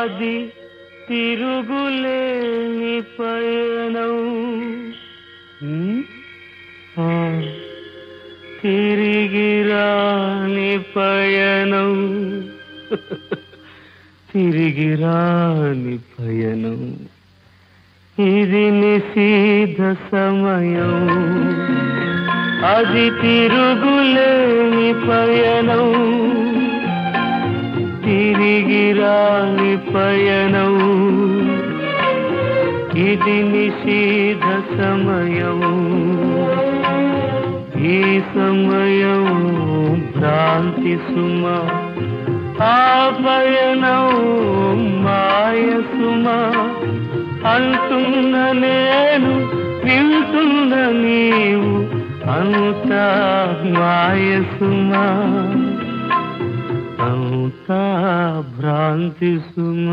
అది తిరుగులేని పయనం ఉమ్, ఆ, తిరిగి రాని పయనం తిరిగి రాని పయనం ఇది నిషీధ సమయం అది తిరుగులేని పయనం తిరిగి రాని పయనం ఇది నిషీధ సమయం ఈ సమయం భ్రాంతి సుమ ఆ పయనం మాయ సుమ అంటున్న నేను వింటున్న నీవు అంతా మాయ సుమ అంతా భ్రాంతి సుమ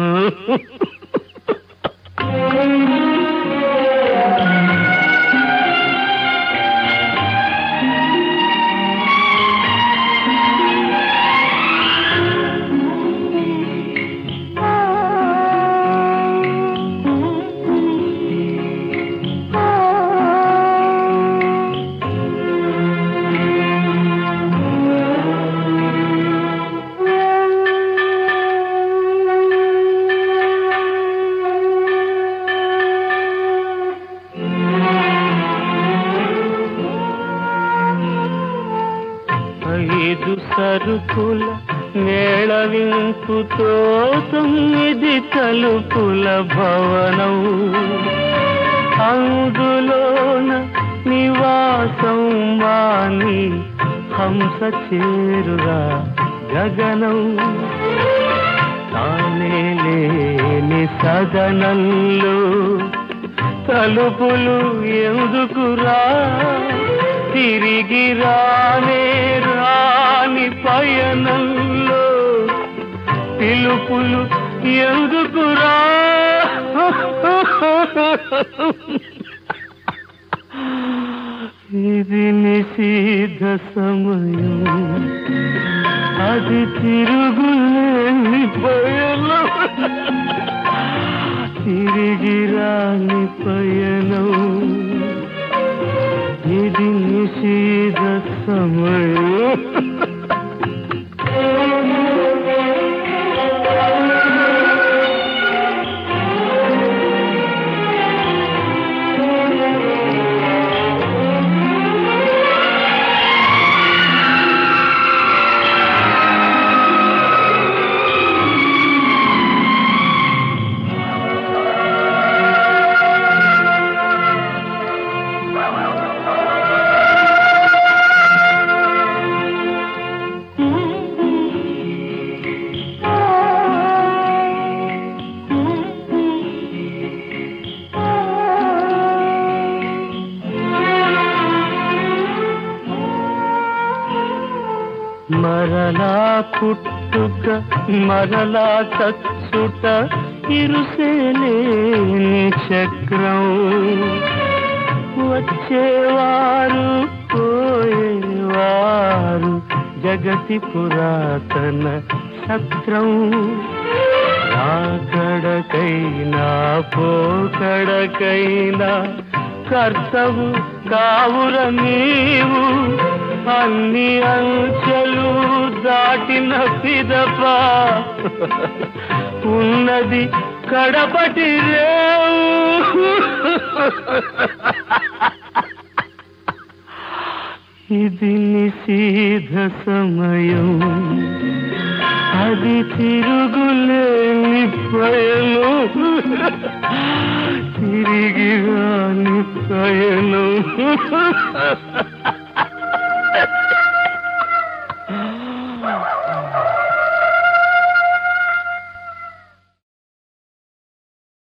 ఐదు సరుకుల మేళవింపుతో తొమ్మిది తలుపుల భవనం అందులోన నివాసం వాణి హంస చేరురా గగనం తానే లేని సదనంలో తలుపులు ఎందుకురా తిరిగి రానే రాని పయనంలో పిలుపులు ఎందుకురా ఇది నిషిద్ధ సమయం అది తిరుగులేని పయనం తిరిగి రాని పయనం ఇది నిషిద్ధ సమయం మరలా పుట్టుక మరలా చచ్చుట ఇరుసేలేని చక్రం వచ్చేవారు పోయేవారు జగతి పురాతన సత్రం రాకడకైనా పోకడకైనా కర్తవు కావుర నీవు అన్ని అంచెలు దాటిన పిదప ఉన్నది కడపటి రేవు ఇది నిషీధ సమయం అది తిరుగులేని పయనం తిరిగి రాని పయనం